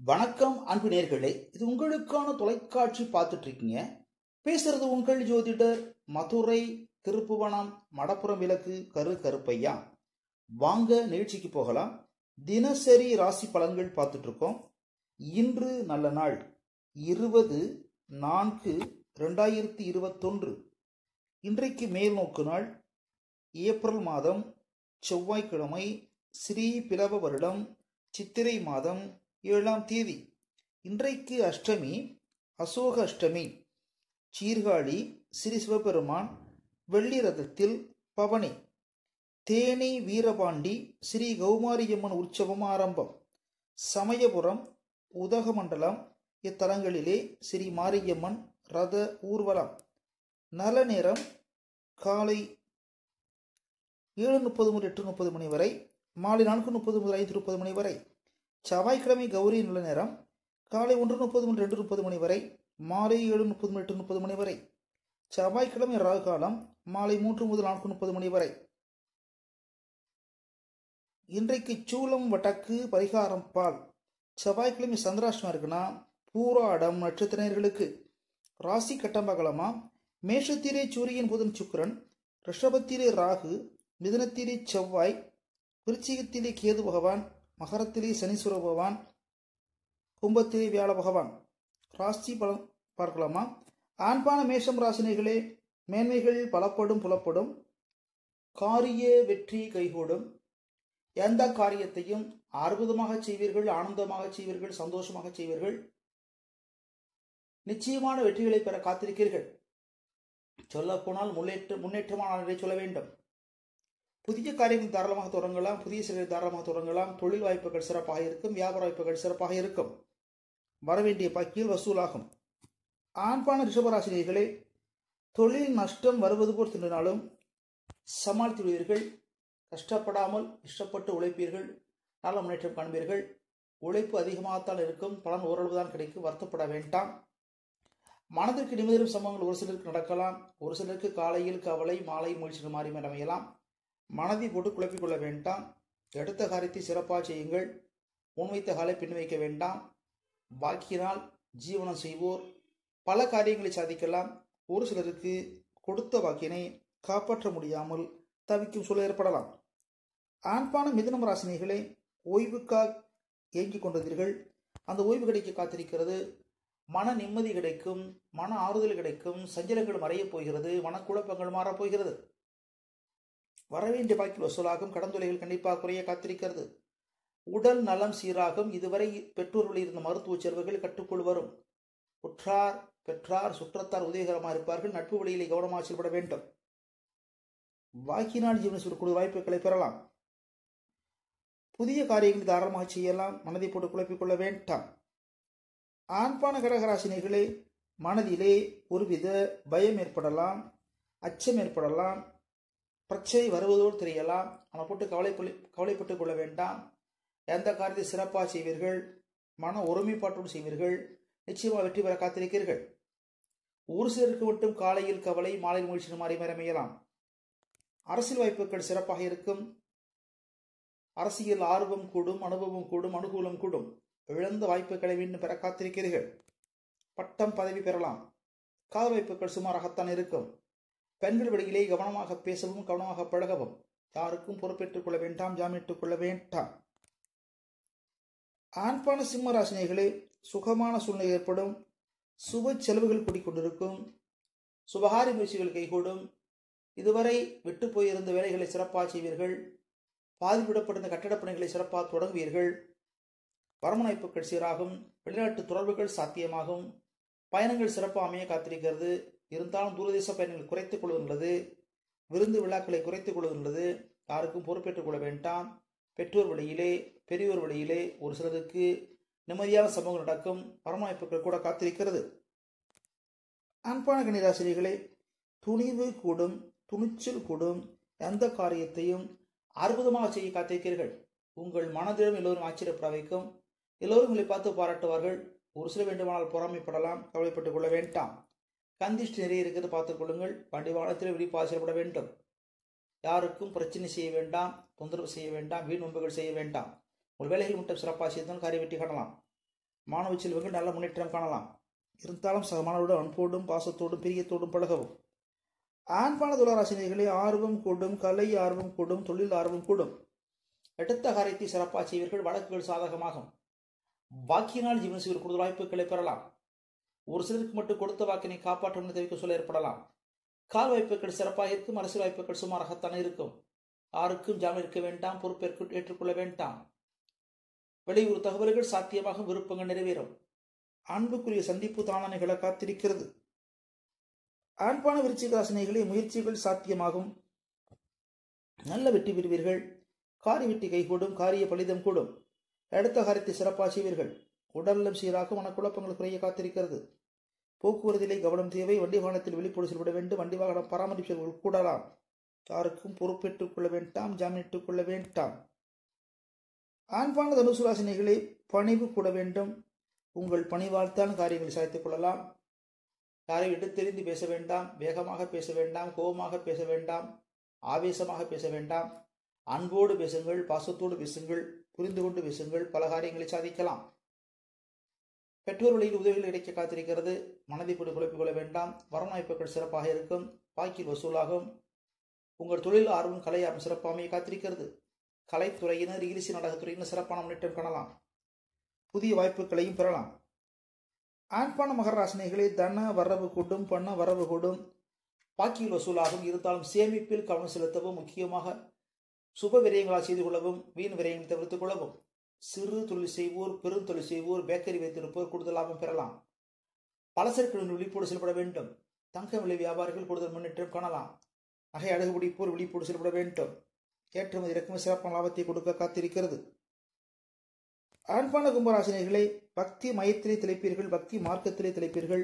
வணக்கம் அன்பு நேர்களே இது உங்களுக்கான தொலைக்காட்சி பார்த்துட்டு இருக்கீங்க பேசுறது உங்கள் ஜோதிடர் மதுரை திருப்புவனம் மடப்புறம் விளக்கு கரு கருப்பையா வாங்க நிகழ்ச்சிக்கு போகலாம் தினசரி ராசி பலன்கள் பார்த்துட்டு இருக்கோம் இன்று நல்ல நாள் இருபது நான்கு ரெண்டாயிரத்தி இருபத்தொன்று இன்றைக்கு மேல் நோக்கு நாள் ஏப்ரல் மாதம் செவ்வாய்க்கிழமை ஸ்ரீ பிளவ வருடம் சித்திரை மாதம் ஏழாம் தேதி இன்றைக்கு அஷ்டமி அசோக அஷ்டமி சீர்காழி ஸ்ரீ சிவபெருமான் வெள்ளி ரதத்தில் பவனி தேனி வீரபாண்டி ஸ்ரீ கௌமாரியம்மன் உற்சவம் ஆரம்பம் சமயபுரம் உதகமண்டலம் இத்தலங்களிலே ஸ்ரீ மாரியம்மன் ரத ஊர்வலம் நல நேரம் காலை ஏழு முப்பது முதல் எட்டு முப்பது மணி வரை மாலை நான்கு முப்பது முதல் ஐந்து முப்பது மணி வரை செவ்வாய்க்கிழமை கௌரி நல்ல நேரம் காலை ஒன்று முப்பது முதல் ரெண்டு முப்பது மணி வரை மாலை ஏழு முப்பது முதல் எட்டு முப்பது மணி வரை செவ்வாய்க்கிழமை ராகு காலம் மாலை மூன்று முதல் நான்கு முப்பது மணி வரை இன்றைக்கு சூலம் வடக்கு பரிகாரம் பால் செவ்வாய்க்கிழமை சந்திராஷ்டமம் இருக்குன்னா பூராடம் நட்சத்திரர்களுக்கு ராசி கட்டம் பார்க்கலாமா மேஷத்திலே சூரியன் புதன் சுக்கிரன் ரிஷபத்திலே ராகு மிதனத்திலே செவ்வாய் விருச்சிகத்திலே கேது பகவான் மகரத்திலே சனீஸ்வர பகவான் கும்பத்திலே வியாழ பகவான் ராசி பலம் பார்க்கலாமா ஆண்பான மேஷம் ராசினிகளே மேன்மைகள் பலப்படும் புலப்படும் காரிய வெற்றி கைகூடும் எந்த காரியத்தையும் அற்புதமாக செய்வீர்கள் ஆனந்தமாக செய்வீர்கள் சந்தோஷமாக செய்வீர்கள் நிச்சயமான வெற்றிகளை பெற காத்திருக்கிறீர்கள் சொல்ல போனால் முன்னேற்ற முன்னேற்றமான நாளை சொல்ல வேண்டும் புதிய காரியங்கள் தாராளமாக தொடங்கலாம் புதிய செயல்களை தாராளமாக தொடங்கலாம் தொழில் வாய்ப்புகள் சிறப்பாக இருக்கும் வியாபார வாய்ப்புகள் சிறப்பாக இருக்கும் வரவேண்டிய பாக்கியில் வசூலாகும் ஆண்பான ரிஷபராசினியர்களே தொழில் நஷ்டம் வருவது போல் தின்றினாலும் சமாளித்து விடுவீர்கள் கஷ்டப்படாமல் இஷ்டப்பட்டு உழைப்பீர்கள் நல்ல முன்னேற்றம் காண்பீர்கள் உழைப்பு அதிகமாகத்தான் இருக்கும் பலன் ஓரளவு தான் கிடைக்கும் வருத்தப்பட வேண்டாம் மனதிற்கு நிம்மதியும் சம்பவங்கள் ஒரு சிலருக்கு நடக்கலாம் ஒரு சிலருக்கு காலையில் கவலை மாலை முயற்சிகள் மாறி அமையலாம் மனதை போட்டு குழப்பிக் கொள்ள வேண்டாம் எடுத்த காரியத்தை சிறப்பாக செய்யுங்கள் முன்வைத்த காலை பின் வைக்க வேண்டாம் பாக்கியினால் ஜீவனம் செய்வோர் பல காரியங்களை சாதிக்கலாம் ஒரு சிலருக்கு கொடுத்த வாக்கினை காப்பாற்ற முடியாமல் தவிக்கும் சூழல் ஏற்படலாம் ஆண்பான மிதனம் ராசினிகளை ஓய்வுக்காக ஏங்கிக் கொண்டதீர்கள் அந்த ஓய்வு கிடைக்க காத்திருக்கிறது மன நிம்மதி கிடைக்கும் மன ஆறுதல் கிடைக்கும் சஞ்சலங்கள் மறையப் போகிறது மனக்குழப்பங்கள் மாறப் போகிறது வரவேண்டிய பாக்கி வசூலாகும் கடந்துலைகள் கண்டிப்பாக குறைய காத்திருக்கிறது உடல் நலம் சீராகும் இதுவரை பெற்றோர்கள் இருந்த மருத்துவ செலவுகள் கட்டுக்குள் வரும் உற்றார் பெற்றார் சுற்றத்தார் உதயகரமாக இருப்பார்கள் நட்பு வழியிலே கவனமாக செயல்பட வேண்டும் வாக்கினால் ஜீவன சுருக்குழு வாய்ப்புகளை பெறலாம் புதிய காரியங்களை தாராளமாக செய்யலாம் மனதை போட்டு குழப்பிக் கொள்ள வேண்டாம் ஆண்பான கடகராசினிகளே மனதிலே ஒருவித பயம் ஏற்படலாம் அச்சம் ஏற்படலாம் பிரச்சனை வருவதோடு தெரியலாம் நம்ம போட்டு கவலை கவலைப்பட்டுக் கொள்ள வேண்டாம் எந்த காரியத்தை சிறப்பாக செய்வீர்கள் மன ஒருமைப்பாட்டோடு செய்வீர்கள் நிச்சயமாக வெற்றி பெற காத்திருக்கிறீர்கள் ஒரு சிலருக்கு மட்டும் காலையில் கவலை மாலை முயற்சி மாறி அமையலாம் அரசியல் வாய்ப்புகள் சிறப்பாக இருக்கும் அரசியல் ஆர்வம் கூடும் அனுபவம் கூடும் அனுகூலம் கூடும் இழந்த வாய்ப்புகளை மீண்டும் பெற காத்திருக்கிறீர்கள் பட்டம் பதவி பெறலாம் காதல் வாய்ப்புகள் சுமாராகத்தான் இருக்கும் பெண்கள் வழியிலே கவனமாக பேசவும் கவனமாக பழகவும் யாருக்கும் பொறுப்பேற்றுக் கொள்ள வேண்டாம் ஜாமீட்டுக் கொள்ள வேண்டாம் ஆண்பான சிம்ம ராசினிகளே சுகமான சூழ்நிலை ஏற்படும் சுப செலவுகள் கூடிக்கொண்டிருக்கும் சுபகாரி முயற்சிகள் கைகூடும் இதுவரை விட்டு போயிருந்த வேலைகளை சிறப்பாக செய்வீர்கள் பாதிப்பிடப்பட்டிருந்த கட்டடப் பணிகளை சிறப்பாக தொடங்குவீர்கள் வரமணைப்புகள் சீராகும் வெளிநாட்டு தொடர்புகள் சாத்தியமாகும் பயணங்கள் சிறப்பாக அமைய காத்திருக்கிறது இருந்தாலும் தூரதேச பயணங்கள் குறைத்துக் கொள்வதுள்ளது விருந்து விழாக்களை குறைத்துக் கொள்வதுள்ளது யாருக்கும் பொறுப்பேற்றுக் கொள்ள வேண்டாம் பெற்றோர் வழியிலே பெரியோர் வழியிலே ஒரு சிலருக்கு நிம்மதியான சம்பவங்கள் நடக்கும் வரமணைப்புகள் கூட காத்திருக்கிறது அன்பான கணிராசிரியர்களே துணிவு கூடும் துணிச்சல் கூடும் எந்த காரியத்தையும் அற்புதமாக செய்ய காத்திருக்கிறீர்கள் உங்கள் மனதிலும் எல்லோரும் ஆச்சரியப்பட வைக்கும் எல்லோரும் உங்களை பார்த்து பாராட்டுவார்கள் ஒரு சில வேண்டுமானால் பொறாமைப்படலாம் கவலைப்பட்டுக் கொள்ள வேண்டாம் கந்திஷ்டி நிறைய இருக்கிறது பார்த்துக் கொள்ளுங்கள் வண்டி வாகனத்தில் விழிப்பாக செயல்பட வேண்டும் யாருக்கும் பிரச்சனை செய்ய வேண்டாம் தொந்தரவு செய்ய வேண்டாம் வீண் நோன்புகள் செய்ய வேண்டாம் உங்கள் வேலைகள் மட்டும் சிறப்பாக செய்தால் காரிய வெற்றி காணலாம் மாணவ செல்வங்கள் நல்ல முன்னேற்றம் காணலாம் இருந்தாலும் சக மாணவருடன் அன்போடும் பாசத்தோடும் பிரியத்தோடும் பழகவும் ஆண்பான துளராசினியர்களே ஆர்வம் கூடும் கலை ஆர்வம் கூடும் தொழில் ஆர்வம் கூடும் எடுத்த காரியத்தை சிறப்பாக செய்வீர்கள் வழக்குகள் சாதகமாகும் வாக்கினால் ஜீவன செய்வர் கூடுதல் வாய்ப்புகளை பெறலாம் ஒரு சிலருக்கு மட்டும் கொடுத்த வாக்கினை காப்பாற்றும் தெரிவிக்க சொல்ல ஏற்படலாம் கால் வாய்ப்புகள் சிறப்பாக இருக்கும் அரசியல் வாய்ப்புகள் சுமாராகத்தான் இருக்கும் யாருக்கும் ஜாமீன் இருக்க வேண்டாம் பொறுப்பேற்க ஏற்றுக்கொள்ள வேண்டாம் வெளியூர் தகவல்கள் சாத்தியமாக விருப்பங்கள் நிறைவேறும் அன்புக்குரிய சந்திப்பு தானானைகளை காத்திருக்கிறது ஆண்பான விருச்சிகராசினிகளே முயற்சிகள் சாத்தியமாகும் நல்ல வெற்றி பெறுவீர்கள் காரி வெட்டி கைகூடும் காரிய பலிதம் கூடும் அடுத்த காரியத்தை சிறப்பாக செய்வீர்கள் உடல்நலம் சீராக மனக்குழப்பங்கள் குறைய காத்திருக்கிறது போக்குவரத்திலே கவனம் தேவை வண்டி வாகனத்தில் வெளிப்படு செல்விட வேண்டும் வண்டி வாகனம் பராமரிப்பவர்கள் கூடலாம் யாருக்கும் பொறுப்பேற்றுக் கொள்ள வேண்டாம் ஜாமீனிட்டுக் கொள்ள வேண்டாம் ஆண்பான தனுசு ராசினிகளே பணிவு கூட வேண்டும் உங்கள் பணிவால்தான் காரியங்களை சாய்த்துக் கொள்ளலாம் யாரை எடுத்தெறிந்து பேச வேண்டாம் வேகமாக பேச வேண்டாம் கோபமாக பேச வேண்டாம் ஆவேசமாக பேச வேண்டாம் அன்போடு பேசுங்கள் பாசத்தோடு பேசுங்கள் புரிந்து கொண்டு பேசுங்கள் பல காரியங்களை சாதிக்கலாம் பெற்றோர் வழியில் உதவிகள் கிடைக்க காத்திருக்கிறது மனதை போட்டு குழப்பிக் கொள்ள வேண்டாம் வரவாய்ப்புகள் சிறப்பாக இருக்கும் பாக்கில் வசூலாகும் உங்கள் தொழில் ஆர்வம் கலை ஆர்வம் சிறப்பாமையை காத்திருக்கிறது கலைத்துறையினர் ஈரிசி நாடகத்துறையினர் சிறப்பான முன்னேற்றம் காணலாம் புதிய வாய்ப்புகளையும் பெறலாம் ஆண்பான மகராசனைகளே தன வரவு கூடும் பண வரவு கூடும் பாக்கியில் வசூலாகும் இருந்தாலும் சேமிப்பில் கவனம் செலுத்தவும் முக்கியமாக சுப விரயங்களால் செய்து கொள்ளவும் வீண் விரயங்களை தவிர்த்துக் கொள்ளவும் சிறு தொழில் செய்வோர் பெருந்தொழில் செய்வோர் பேக்கரி வைத்திருப்போர் கூடுதல் லாபம் பெறலாம் பலசரக்கு விழிப்போடு செயல்பட வேண்டும் தங்க விலை வியாபாரிகள் கூடுதல் முன்னேற்றம் காணலாம் நகை அழகு பிடிப்போர் விழிப்போடு செயல்பட வேண்டும் ஏற்றுமதி இறக்குமதி சிறப்பான லாபத்தை கொடுக்க காத்திருக்கிறது ஆண்பான கும்பராசினியர்களை பக்தி மயத்திலே திளைப்பீர்கள் பக்தி மார்க்கத்திலே திளைப்பீர்கள்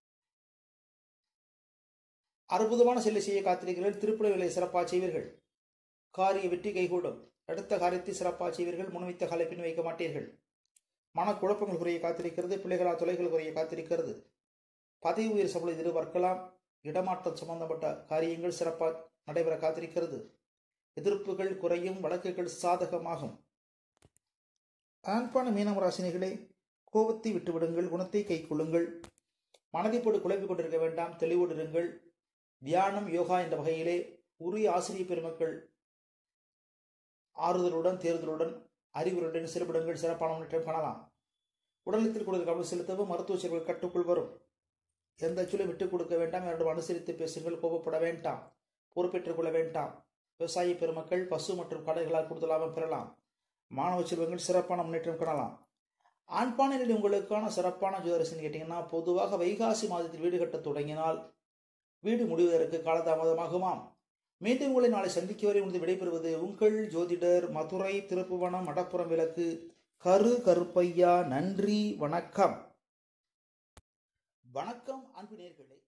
அற்புதமான செல்லை செய்ய காத்திருக்கிறீர்கள் திருப்புலகளை சிறப்பாக செய்வீர்கள் காரிய வெற்றி கைகூடும் அடுத்த காரியத்தை சிறப்பாக செய்வீர்கள் முன்வைத்த காலை பின் வைக்க மாட்டீர்கள் மனக்குழப்பங்கள் குறைய காத்திருக்கிறது பிள்ளைகளால் தொலைகள் குறைய காத்திருக்கிறது பதவி உயர் சம்பளம் எதிர்பார்க்கலாம் இடமாற்றம் சம்பந்தப்பட்ட காரியங்கள் சிறப்பாக நடைபெற காத்திருக்கிறது எதிர்ப்புகள் குறையும் வழக்குகள் சாதகமாகும் ஆண்பான மீனம் ராசினிகளே கோபத்தை விட்டுவிடுங்கள் குணத்தை கை கொள்ளுங்கள் மனதை போட்டு குழப்பிக் கொண்டிருக்க வேண்டாம் தெளிவோடு இருங்கள் தியானம் யோகா என்ற வகையிலே உரிய ஆசிரியர் பெருமக்கள் ஆறுதலுடன் தேர்தலுடன் அறிவுரையுடன் செயல்படுங்கள் சிறப்பான முன்னேற்றம் காணலாம் உடலத்தில் கொடுக்க கவனம் செலுத்தவும் மருத்துவ செயல்கள் கட்டுக்குள் வரும் எந்த சொல்லும் விட்டுக் கொடுக்க வேண்டாம் யாரிடம் அனுசரித்து பேசுங்கள் கோபப்பட வேண்டாம் பொறுப்பேற்றுக் கொள்ள வேண்டாம் விவசாய பெருமக்கள் பசு மற்றும் கடைகளால் கூடுதல் லாபம் பெறலாம் மாணவ செல்வங்கள் சிறப்பான முன்னேற்றம் காணலாம் ஆண்பான நிலை உங்களுக்கான சிறப்பான ஜோதரசன் கேட்டீங்கன்னா பொதுவாக வைகாசி மாதத்தில் வீடு கட்டத் தொடங்கினால் வீடு முடிவதற்கு காலதாமதமாகுமாம் மீண்டும் உங்களை நாளை சந்திக்க வரை உனது விடைபெறுவது உங்கள் ஜோதிடர் மதுரை திருப்புவனம் மடப்புறம் விளக்கு கரு கருப்பையா நன்றி வணக்கம் வணக்கம் அன்பு நேர்களே